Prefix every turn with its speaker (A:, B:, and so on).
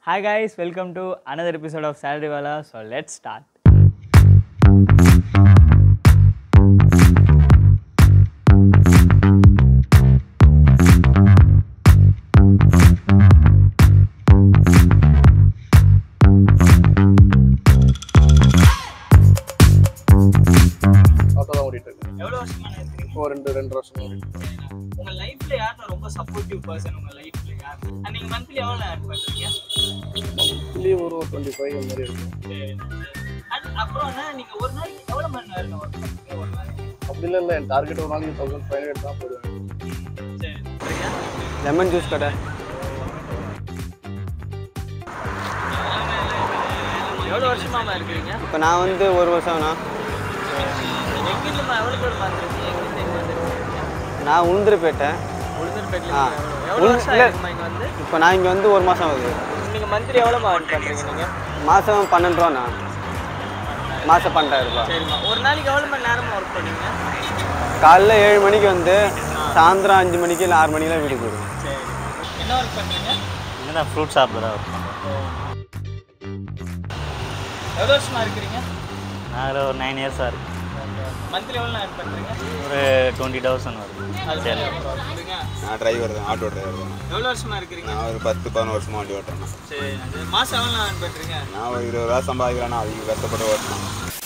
A: Hi guys, welcome to another episode of Salary Wala. So let's start.
B: Auto தான் ஓடிட்டு இருக்கு
A: எவ்வளோ வருஷமா இருக்கீங்க
B: ஒரு ரெண்டு ரெண்டு வருஷம் ஓடிட்டு இருக்கு.
A: உங்க லைஃப்ல யார் ரொம்ப சப்போர்ட்டிவ் பர்சன் உங்க லைஃப்ல யார் And நீங்க மந்த்லி எவ்வளோ ஏர்ன் பண்றீங்க
B: மந்த்லி ஒரு டுவெண்ட்டி ஃபைவ் அந்த மாதிரி இருக்கும்
A: சரி And அப்புறம் என்ன நீங்க ஒரு நாளைக்கு எவ்வளோ மணி நேரம் ஒர்க் பண்ணுறீங்க ஒரு நாளைக்கு
B: அப்படி இல்லை இல்லை என் டார்கெட் ஒரு நாளைக்கு தௌசண்ட் ஃபைவ் ஹண்ட்ரட் தான் போடுவேன்
A: சரி சரியா
C: லெமன் ஜூஸ் கடை
A: எவ்வளோ வருஷமாமா இருக்கிறீங்க
C: இப்போ நான் வந்து ஒரு வருஷம்ண்ணா
A: எங்கிருந்துமா எவ்வளோ பேர் வந்துருக்கீங்க எங்கிருந்து எங்க வந்துருக்கீங்க
C: நான் உளுந்தூர்பேட்டை
A: உளுந்தூர்பேட்டில்
C: ஆ.
A: எவ்வளோ
C: உளுந்து-
A: வருஷம்
C: இல்ல.
A: ஆயிருக்குமா இங்கே வந்து
C: இப்போ நான் இங்கே வந்து ஒரு மாதம் ஆகுது
A: நீங்க மந்த்லி எவ்வளோ ஏர்ன் பண்றீங்க நீங்க
C: மாதம் பன்னெண்டு ரூபாண்ணா மாதம் பன்னெண்டாயிரம் ரூபாய்
A: சரிம்மா ஒரு நாளைக்கு எவ்வளோ மணி நேரமா ஒர்க் பண்ணுவீங்க
C: காலைல ஏழு மணிக்கு வந்து சாயந்தரம் அஞ்சு மணிக்கு இல்லை ஆறு மணிக்கெலாம் வீட்டுக்கு போயிடுவேன்
A: சரி என்ன ஒர்க் பண்ணுறீங்க
D: இங்கே தான் ஃப்ரூட் ஷாப்பில் தான் ஒர்க் பண்ணுறோம்
A: எவ்வளோ வருஷமா இருக்கிறீங்க
D: நாங்கள் ஒரு நைன் இயர்ஸாக இருக்கு
A: மந்த்லி எவ்வளோ ஏர்ன் பண்ணுறீங்க
D: ஒரு டுவெண்ட்டி தௌசண்ட் வருது
A: அது சரி அப்புறம் சொல்லுங்க
E: நான் டிரைவர் தான் ஆட்டோ டிரைவர் தான்
A: எவ்வளோ வருஷமா இருக்கிறீங்க
E: நான் ஒரு பத்து பதினோரு வருஷமா வண்டி ஓட்டுறேன்
A: சரி அது மாதம் எவ்வளோ ஏர்ன் பண்ணுறீங்க
E: நான் ஒரு இருபது ரூபா சம்பாதிக்கிறேன்னா அதுக்கு கஷ்டப்பட்டு ஓட்டணும்